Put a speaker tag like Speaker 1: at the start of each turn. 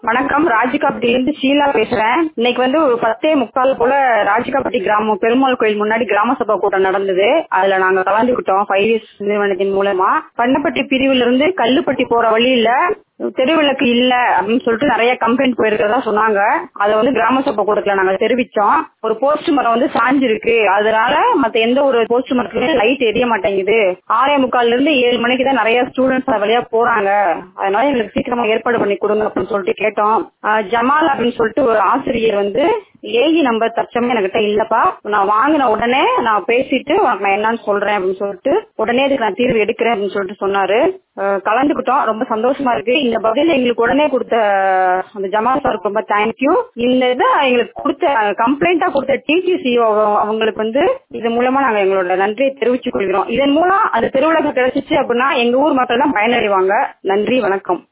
Speaker 1: வணக்கம் ராஜிகாப்பட்டியிலிருந்து ஷீலா பேசுறேன் இன்னைக்கு வந்து ஒரு பத்தே முக்கால் போல ராஜிகாப்பட்டி கிராமம் பெருமாள் கோயில் முன்னாடி கிராம சபா கூட்டம் நடந்தது அதுல நாங்க கலந்துக்கிட்டோம் ஃபைவ் இயர்ஸ் நிறுவனத்தின் மூலமா பண்ணப்பட்டி பிரிவுல இருந்து கல்லுப்பட்டி போற வழியில தெருவிளக்கு இல்ல அப்படின்னு சொல்லிட்டு நிறைய கம்ப்ளைண்ட் போயிருக்கிறதா சொன்னாங்க அதை வந்து கிராம சபை கூட்டத்துல நாங்க தெரிவிச்சோம் ஒரு போஸ்ட் மரம் வந்து சாஞ்சிருக்கு அதனால மத்த எந்த ஒரு போஸ்ட் மரத்துலயும் லைட் எரிய மாட்டேங்குது ஆறே முக்கால்ல இருந்து ஏழு மணிக்கு தான் நிறைய ஸ்டூடெண்ட்ஸ் அது வழியா போறாங்க அதனால எங்களுக்கு சீக்கிரமா ஏற்பாடு பண்ணி கொடுங்க அப்படின்னு சொல்லிட்டு கேட்டோம் ஆஹ் ஜமால் அப்படின்னு சொல்லிட்டு ஒரு ஆசிரியர் வந்து ஏஇ நம்பர் தற்சமயம் என்கிட்ட இல்லப்பா நான் வாங்கின உடனே நான் பேசிட்டு உனக்கு நான் என்னன்னு சொல்றேன் அப்படின்னு சொல்லிட்டு உடனே இதுக்கு நான் தீர்வு எடுக்கிறேன் அப்படின்னு சொல்லிட்டு சொன்னாரு அஹ் கலந்துக்கிட்டோம் ரொம்ப சந்தோஷமா இருக்கு இந்த பதில் எங்களுக்கு உடனே கொடுத்த அந்த ஜமால் சாருக்கு ரொம்ப தேங்க்யூ இந்த இதை எங்களுக்கு கொடுத்த கம்ப்ளைண்டா கொடுத்த டிடிசி அவங்களுக்கு வந்து இது மூலமா நாங்க எங்களோட நன்றியை தெரிவிச்சுக் கொள்கிறோம் இதன் மூலம் அந்த திருவிழாக்கு கிடைச்சிச்சு அப்படின்னா எங்க ஊர் மக்கள் தான் பயனடைவாங்க நன்றி வணக்கம்